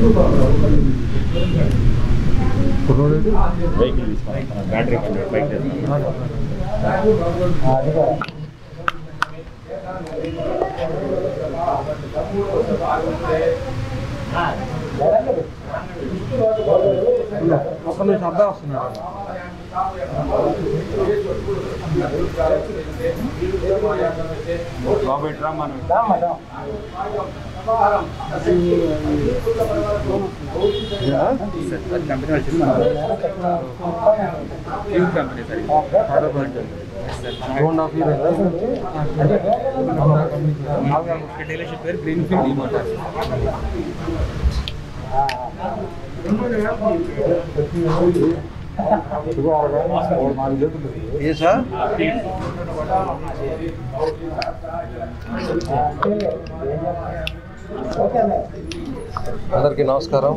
vehicle తీసుకున్నాం battery bike చేస్తాం ఒక్క నిమిషం అబ్బాయి వస్తున్నాడు రాబర్ట్ రామ్మన్ కంపెనీ వచ్చింది tube company sir two and half year dealership పేరు గ్రీన్ఫీల్డ్ మోటార్స్ ఏ సార్ అందరికీ నమస్కారం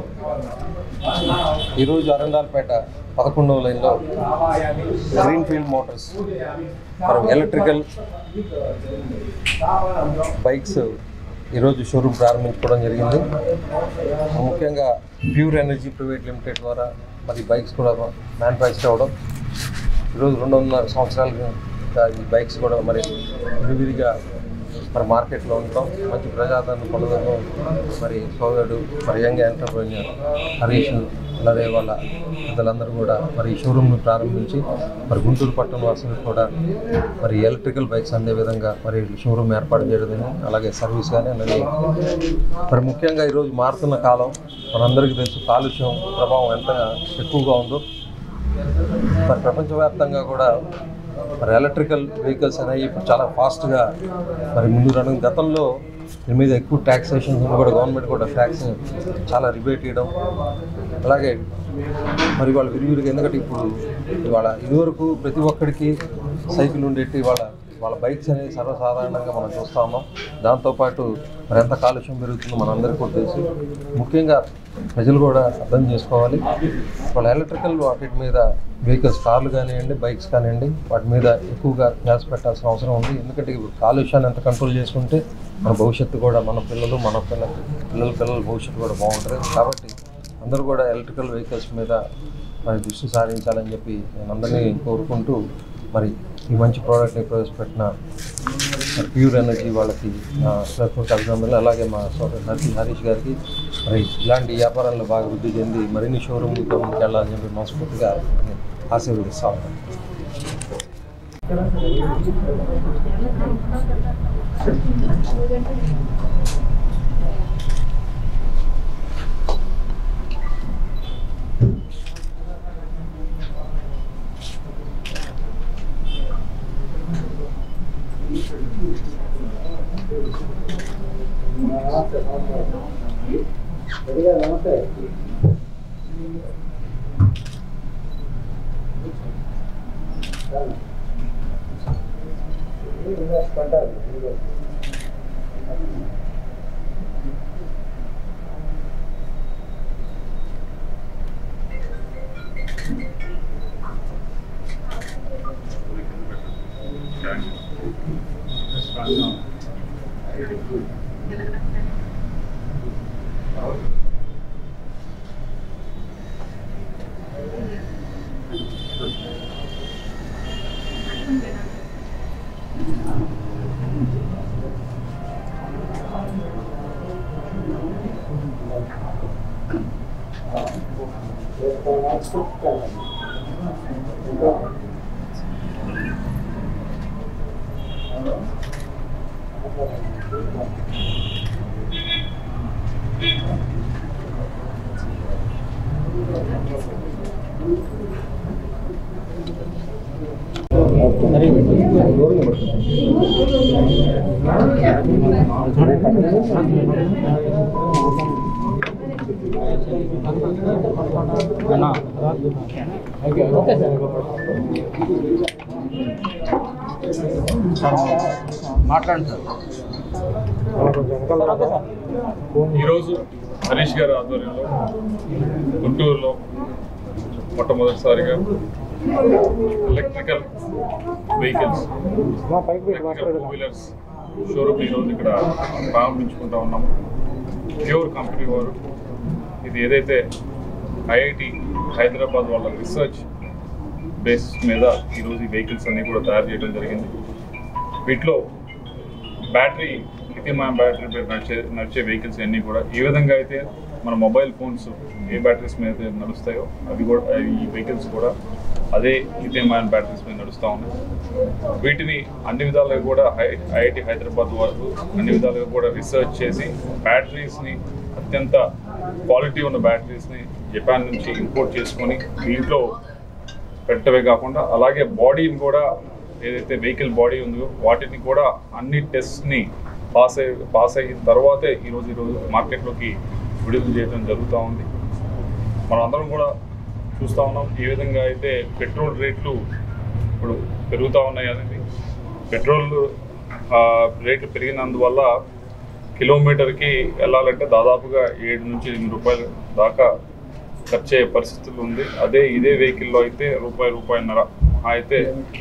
ఈరోజు అరండాల్పేట పదకొండవ లైన్లో గ్రీన్ఫీల్డ్ మోటార్స్ మనం ఎలక్ట్రికల్ బైక్స్ ఈరోజు షోరూమ్ ప్రారంభించుకోవడం జరిగింది ముఖ్యంగా ప్యూర్ ఎనర్జీ ప్రైవేట్ లిమిటెడ్ ద్వారా మరి బైక్స్ కూడా మ్యానుఫ్యాక్చర్ అవ్వడం ఈరోజు రెండున్నర సంవత్సరాలుగా ఈ బైక్స్ కూడా మరి విరివిరిగా మరి మార్కెట్లో ఉంటాం మంచి ప్రజాదరణ పొందడంలో మరి సోదరుడు మరి యంగ్ ఎంటర్ప్రైనర్ హరీష్ అలాగే వాళ్ళ పెద్దలందరూ కూడా మరి ఈ షోరూమ్ను ప్రారంభించి మరి గుంటూరు పట్టణ వాసులకు కూడా మరి ఎలక్ట్రికల్ బైక్స్ అందే విధంగా మరి షోరూమ్ ఏర్పాటు చేయడం అలాగే సర్వీస్ కానీ అలాగే మరి ముఖ్యంగా ఈరోజు మారుతున్న కాలం మనందరికీ తెలుసు కాలుష్యం ప్రభావం ఎంత ఎక్కువగా ఉందో మరి ప్రపంచవ్యాప్తంగా కూడా మరి ఎలక్ట్రికల్ వెహికల్స్ అనేవి ఇప్పుడు చాలా ఫాస్ట్గా మరి ముందు రన్ గతంలో దీని మీద ఎక్కువ ట్యాక్సేషన్ కూడా గవర్నమెంట్ కూడా ట్యాక్స్ చాలా రిబేట్ ఇవ్వడం అలాగే మరి వాళ్ళు విరివిరిగా ఎందుకంటే ఇప్పుడు ఇవాళ ఇదివరకు ప్రతి ఒక్కడికి సైకిల్ ఉండేటి వాళ్ళ వాళ్ళ బైక్స్ అనేవి సర్వసాధారణంగా మనం చూస్తా ఉన్నాం దాంతోపాటు మరి ఎంత కాలుష్యం పెరుగుతుందో మనందరికీ కూడా తెలుసు ముఖ్యంగా ప్రజలు కూడా అర్థం చేసుకోవాలి వాళ్ళ ఎలక్ట్రికల్ వాటి మీద వెహికల్స్ కార్లు కానివ్వండి బైక్స్ కానివ్వండి వాటి మీద ఎక్కువగా ధ్యాస పెట్టాల్సిన అవసరం ఉంది ఎందుకంటే ఇప్పుడు కాలుష్యాన్ని ఎంత కంట్రోల్ చేసుకుంటే మన భవిష్యత్తు కూడా మన పిల్లలు మన పిల్లలు పిల్లల పిల్లల భవిష్యత్తు కూడా బాగుంటుంది కాబట్టి అందరూ కూడా ఎలక్ట్రికల్ వెహికల్స్ మీద మరి దృష్టి సారించాలని చెప్పి నేను అందరినీ కోరుకుంటూ మరి ఈ మంచి ప్రోడక్ట్ని ప్రవేశపెట్టిన మరి ప్యూర్ ఎనర్జీ వాళ్ళకి నా హృదయపూర్వక అభినందనలు అలాగే మా సోదరు హరి హరీష్ గారికి మరి ఇలాంటి వ్యాపారాల్లో బాగా వృద్ధి చెంది మరిన్ని షోరూమ్లతో ముందుకెళ్ళాలని చెప్పి మనస్ఫూర్తిగా ఆశీర్వదిస్తా ఉన్నాను మాట్లాడండి సార్ ఈరోజు హరీష్ గారి ఆధ్వర్యంలో గుంటూరులో మొట్టమొదటిసారిగా electrical vehicles electrical two wheelers showroom ఈరోజు ఇక్కడ ప్రారంభించుకుంటా ఉన్నాము ప్యూర్ కంపెనీ వారు ఈ ఇది ఏదైతే ఐఐటి హైదరాబాద్ వాళ్ళ రీసెర్చ్ బేసిస్ మీద ఈరోజు ఈ వెహికల్స్ అన్నీ కూడా తయారు చేయడం జరిగింది వీటిలో బ్యాటరీ లిథియం బ్యాటరీ మీద నడిచే నడిచే వెహికల్స్ అన్నీ కూడా ఏ విధంగా అయితే మన మొబైల్ ఫోన్స్ ఏ బ్యాటరీస్ మీద అయితే నడుస్తాయో అవి కూడా ఈ వెహికల్స్ కూడా అదే లిథియం అయాన్ బ్యాటరీస్ మీద నడుస్తూ ఉన్నాయి వీటిని అన్ని విధాలుగా కూడా ఐఐటి హైదరాబాద్ వాళ్ళు అన్ని విధాలుగా కూడా రీసెర్చ్ చేసి బ్యాటరీస్ని అత్యంత క్వాలిటీ ఉన్న బ్యాటరీస్ని జపాన్ నుంచి ఇంపోర్ట్ చేసుకొని దీంట్లో పెట్టడమే కాకుండా అలాగే బాడీని కూడా ఏదైతే వెహికల్ బాడీ ఉందో వాటిని కూడా అన్ని టెస్ట్ని పాస్ అయ్యి పాస్ అయిన తర్వాతే ఈరోజు ఈరోజు మార్కెట్లోకి విడుదల చేయడం జరుగుతూ ఉంది మనం అందరం కూడా చూస్తూ ఉన్నాం ఏ విధంగా అయితే పెట్రోల్ రేట్లు ఇప్పుడు పెరుగుతూ ఉన్నాయి అనేది పెట్రోల్ ఆ, రేట్లు పెరిగినందువల్ల కిలోమీటర్కి వెళ్ళాలంటే దాదాపుగా ఏడు నుంచి ఎనిమిది రూపాయలు దాకా ఖర్చు అయ్యే పరిస్థితులు ఉంది అదే ఇదే వెహికల్లో అయితే రూపాయి రూపాయిన్నర అయితే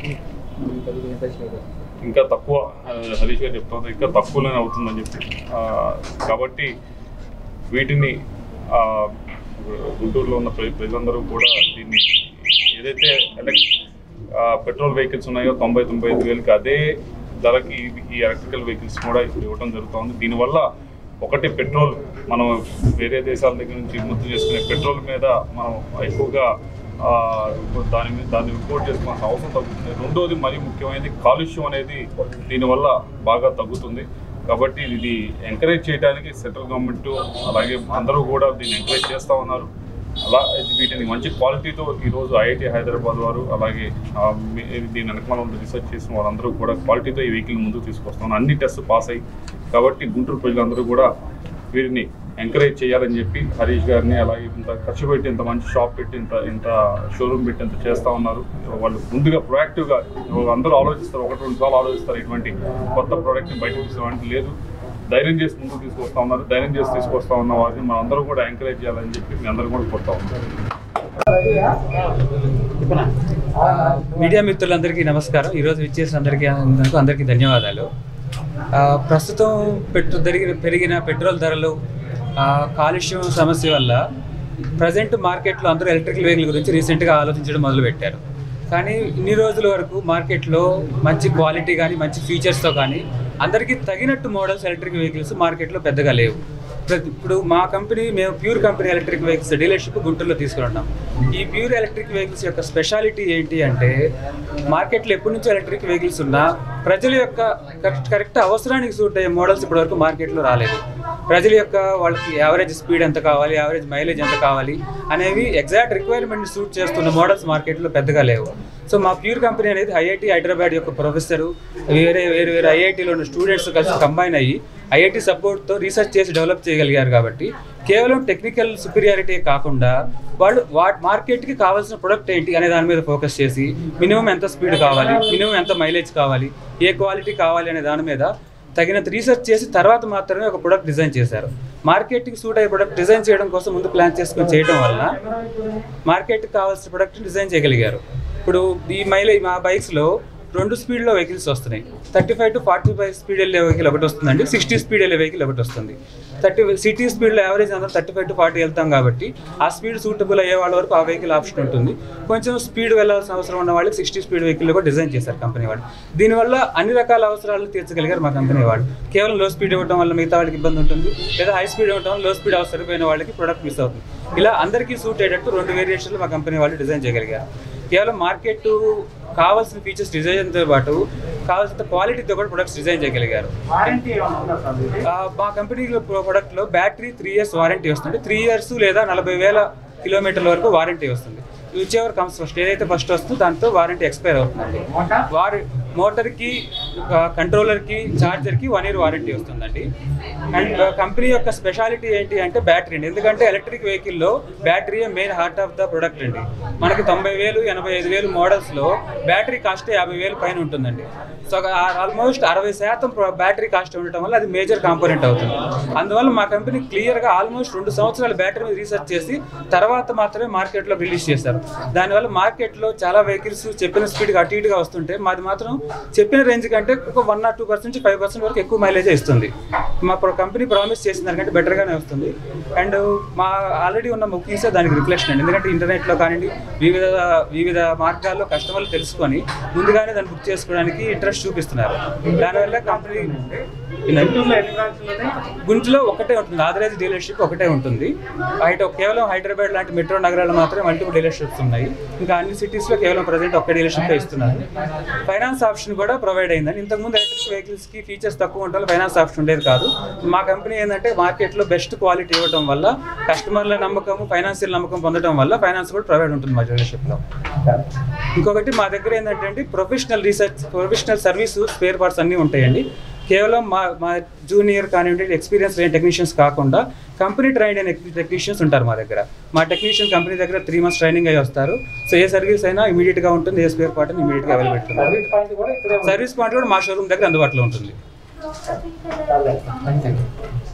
ఇంకా తక్కువ ఆ, హరీష్ గారు చెప్తుంది ఇంకా తక్కువలోనే అవుతుందని చెప్పి ఆ, కాబట్టి వీటిని ఆ, గుంటూరులో ఉన్న ప్ర- ప్రజలందరూ కూడా దీన్ని ఏదైతే ఎలక్ ఆ, పెట్రోల్ వెహికల్స్ ఉన్నాయో తొంభై తొంభై ఐదు వేలకి అదే ధరకి ఇవి- ఈ ఎలక్ట్రికల్ వెహికల్స్ కూడా ఇప్పుడు ఇవ్వడం జరుగుతుంది దీనివల్ల ఒకటి పెట్రోల్ మనం వేరే దేశాల దగ్గర నుంచి దిగుమతి చేసుకునే పెట్రోల్ మీద మనం ఎక్కువగా ఆ, దాని మీద దాన్ని ఇంపోర్ట్ చేసుకోవాల్సిన అవసరం తగ్గుతుంది రెండోది మరీ ముఖ్యమైనది కాలుష్యం అనేది దీనివల్ల బాగా తగ్గుతుంది కాబట్టి ఇది ఎంకరేజ్ చేయడానికి సెంట్రల్ గవర్నమెంట్ అలాగే అందరూ కూడా దీన్ని ఎంకరేజ్ చేస్తూ ఉన్నారు అలా ఇది వీటిని మంచి క్వాలిటీతో ఈరోజు ఐఐటి హైదరాబాద్ వారు అలాగే ఆ, మీ- దీని వెనకాల ఉన్న రీసెర్చ్ చేసిన వాళ్ళందరూ కూడా క్వాలిటీతో ఈ వెహికల్ ముందుకు తీసుకొస్తాం అన్ని టెస్ట్ పాస్ అయ్యి కాబట్టి గుంటూరు ప్రజలందరూ కూడా వీరిని ఎంకరేజ్ చేయాలని చెప్పి హరీష్ గారిని అలాగే ఇంత ఖర్చు పెట్టి ఇంత మంచి షాప్ పెట్టి ఇంత ఇంత షోరూమ్ పెట్టి ఇంత చేస్తూ ఉన్నారు వాళ్ళు ముందుగా ప్రొయాక్టివ్గా అందరూ ఆలోచిస్తారు ఒకటి రెండు సార్లు ఆలోచిస్తారు ఇటువంటి కొత్త ప్రోడక్ట్ని బయటకు తీసుకోవాలంటే లేదు ధైర్యం చేసి ముందుకు తీసుకొస్తా ఉన్నారు ధైర్యం చేసి తీసుకొస్తా ఉన్న వారిని మనం అందరూ కూడా ఎంకరేజ్ చేయాలని చెప్పి మీ అందరూ కూడా కొడతా ఉన్నారు ఆ, మీడియా మిత్రులందరికీ నమస్కారం ఈరోజు విచ్చేసిన అందరికీ అందుకు అందరికీ ధన్యవాదాలు ఆ, ప్రస్తుతం పెట్టు పెరిగిన పెరిగిన పెట్రోల్ ధరలు ఆ, కాలుష్యం సమస్య వల్ల ప్రజెంట్ మార్కెట్లో అందరూ ఎలక్ట్రికల్ వెహికల్ గురించి రీసెంట్గా ఆలోచించడం మొదలుపెట్టారు కానీ ఇన్ని రోజుల వరకు మార్కెట్లో మంచి క్వాలిటీ కానీ మంచి ఫీచర్స్తో కానీ అందరికీ తగినట్టు మోడల్స్ ఎలక్ట్రిక్ వెహికల్స్ మార్కెట్లో పెద్దగా లేవు ప్రతి ఇప్పుడు మా కంపెనీ మేము Pure company electric vehicles dealership గుంటూరులో తీసుకున్నాం ఈ ప్యూర్ ఎలక్ట్రిక్ వెహికల్స్ యొక్క స్పెషాలిటీ ఏంటి అంటే మార్కెట్లో ఎప్పటి నుంచో ఎలక్ట్రిక్ వెహికల్స్ ఉన్నా ప్రజల యొక్క కరెక్ట్ కరెక్ట్ అవసరానికి సూట్ అయ్యే మోడల్స్ ఇప్పటివరకు మార్కెట్లో రాలేదు ప్రజల యొక్క వాళ్ళకి యావరేజ్ స్పీడ్ ఎంత కావాలి యావరేజ్ మైలేజ్ ఎంత కావాలి అనేవి ఎగ్జాక్ట్ రిక్వైర్మెంట్ సూట్ చేస్తున్న మోడల్స్ మార్కెట్లో పెద్దగా లేవు సో మా ప్యూర్ కంపెనీ అనేది ఐఐటి హైదరాబాద్ యొక్క ప్రొఫెసరు వేరే వేరే వేరే ఐఐటీలో ఉన్న స్టూడెంట్స్ కలిసి కంబైన్ అయ్యి ఐఐటి సపోర్ట్తో రీసెర్చ్ చేసి డెవలప్ చేయగలిగారు కాబట్టి కేవలం టెక్నికల్ సుపీరియారిటీ కాకుండా వాళ్ళు వా మార్కెట్కి కావాల్సిన ప్రొడక్ట్ ఏంటి అనే దాని మీద ఫోకస్ చేసి మినిమం ఎంత స్పీడ్ కావాలి మినిమం ఎంత మైలేజ్ కావాలి ఏ క్వాలిటీ కావాలి అనే దాని మీద తగినంత రీసెర్చ్ చేసి తర్వాత మాత్రమే ఒక ప్రొడక్ట్ డిజైన్ చేశారు మార్కెట్కి సూట్ అయ్యే ప్రొడక్ట్ డిజైన్ చేయడం కోసం ముందు ప్లాన్ చేసుకొని చేయడం వలన మార్కెట్కి కావాల్సిన ప్రొడక్ట్ డిజైన్ చేయగలిగారు ఇప్పుడు ఈ మైలేజ్ మా బైక్స్లో రెండు స్పీడ్లో వెహికల్స్ వస్తున్నాయి thirty five to forty five speed వెళ్ళే వెహికల్ ఒకటి వస్తుందండి సిక్స్టీ స్పీడ్ వెళ్ళే వెహికల్ ఒకటి వస్తుంది థర్టీ సిటీ స్పీడ్లో యావరేజ్ అందరం థర్టీ ఫైవ్ టు ఫార్టీ వెళ్తాం కాబట్టి ఆ స్పీడ్ సూటబుల్ అయ్యే వాళ్ళ వరకు ఆ వెహికల్ ఆప్షన్ ఉంటుంది కొంచెం స్పీడ్ వెళ్ళాల్సిన అవసరం ఉన్న వాళ్ళకి సిక్స్టీ స్పీడ్ వెహికల్ కూడా డిజైన్ చేశారు కంపెనీ వాళ్ళు దీనివల్ల అన్ని రకాల అవసరాలను తీర్చగలిగారు మా కంపెనీ వాళ్ళు కేవలం లో స్పీడ్ ఇవ్వడం వల్ల మిగతా వాళ్ళకి ఇబ్బంది ఉంటుంది లేదా హై స్పీడ్ ఇవ్వడం వల్ల లో స్పీడ్ అవసరమైన వాళ్ళకి ప్రొడక్ట్ మిస్ అవుతుంది ఇలా అందరికీ సూట్ అయ్యేటట్టు రెండు వేరియేషన్లు మా కంపెనీ వాళ్ళు డిజైన్ చేయగలిగారు కేవలం మార్కెట్ కావాల్సిన ఫీచర్స్ డిజైన్తో పాటు కావాల్సిన క్వాలిటీతో కూడా ప్రొడక్ట్స్ డిజైన్ చేయగలిగారు ఆ, మా కంపెనీలో ప్రొడక్ట్లో బ్యాటరీ త్రీ ఇయర్స్ వారంటీ వస్తుంది త్రీ ఇయర్స్ లేదా నలభై వేల కిలోమీటర్ల వరకు వారంటీ వస్తుంది విచ్ ఎవర్ కమ్స్ ఫస్ట్ ఏదైతే ఫస్ట్ వస్తుందో దాంతో వారంటీ ఎక్స్పైర్ అవుతుందండి వారి మోటార్కి కంట్రోలర్కి ఛార్జర్కి వన్ ఇయర్ వారంటీ వస్తుందండి అండ్ కంపెనీ యొక్క స్పెషాలిటీ ఏంటి అంటే బ్యాటరీ అండి ఎందుకంటే ఎలక్ట్రిక్ వెహికల్లో battery main heart of the product అండి మనకి తొంభై వేలు ఎనభై ఐదు వేలు మోడల్స్లో బ్యాటరీ కాస్ట్ యాభై వేలు పైన ఉంటుందండి సో ఆల్మోస్ట్ అరవై శాతం బ్యాటరీ కాస్ట్ ఉండటం వల్ల అది మేజర్ కాంపోనెంట్ అవుతుంది అందువల్ల మా కంపెనీ క్లియర్గా ఆల్మోస్ట్ రెండు సంవత్సరాల బ్యాటరీ మీద రీసెర్చ్ చేసి తర్వాత మాత్రమే మార్కెట్లో రిలీజ్ చేశారు దానివల్ల మార్కెట్లో చాలా వెహికల్స్ చెప్పిన స్పీడ్కి అటు ఇటుగా వస్తుంటే మాది మాత్రం చెప్పిన రేంజ్ కంటే కంటే ఒక వన్ ఆర్ టూ పర్సెంట్ నుంచి ఫైవ్ పర్సెంట్ వరకు ఎక్కువ మైలేజ్ ఇస్తుంది మా కంపెనీ ప్రామిస్ చేసిన దానికంటే బెటర్గానే వస్తుంది అండ్ మా ఆల్రెడీ ఉన్న బుకింగ్సే దానికి రిఫ్లెక్షన్ అండి ఎందుకంటే ఇంటర్నెట్లో కానివ్వండి వివిధ వివిధ మార్గాల్లో కస్టమర్లు తెలుసుకొని ముందుగానే దాన్ని బుక్ చేసుకోవడానికి ఇంట్రెస్ట్ చూపిస్తున్నారు దానివల్ల కంపెనీ గుంటూరులో ఒకటే ఉంటుంది ఆథరైజ్ డీలర్షిప్ ఒకటే ఉంటుంది బయట కేవలం హైదరాబాద్ లాంటి మెట్రో నగరాల్లో మాత్రమే మల్టిపుల్ డీలర్షిప్స్ ఉన్నాయి ఇంకా అన్ని సిటీస్లో కేవలం ప్రజెంట్ ఒక్క డీలర్షిప్ ఇస్తున్నారు ఫైనాన్స్ ఆప్షన్ కూడా ప్రొవైడ్ అయిందండి ఇంతకుముందు ఎలక్ట్రిక్ వెహికల్స్కి ఫీచర్స్ తక్కువ ఉండడం ఫైనాన్స్ ఆప్షన్ ఉండేది కాదు మా కంపెనీ ఏంటంటే మార్కెట్లో బెస్ట్ క్వాలిటీ ఇవ్వడం వల్ల కస్టమర్ల నమ్మకం ఫైనాన్షియల్ నమ్మకం పొందడం వల్ల ఫైనాన్స్ కూడా ప్రొవైడ్ ఉంటుంది మా డీలర్షిప్లో ఇంకొకటి మా దగ్గర ఏంటంటే professional research professional service spare parts అన్నీ ఉంటాయండి కేవలం మా మా జూనియర్ కానివ్వండి ఎక్స్పీరియన్స్ లేని టెక్నీషియన్స్ కాకుండా కంపెనీ ట్రైన్ అయిన టెక్నీషియన్స్ ఉంటారు మా దగ్గర మా టెక్నీషియన్ కంపెనీ దగ్గర త్రీ మంత్స్ ట్రైనింగ్ అయ్యి వస్తారు సో ఏ సర్వీస్ అయినా ఇమీడియట్గా ఉంటుంది ఏ స్పేర్ పార్ట్ ఇమీడియట్గా అవైలబుల్ ఉంటుంది సర్వీస్ పాయింట్ కూడా మా షోరూమ్ దగ్గర అందుబాటులో ఉంటుంది థ్యాంక్ యూ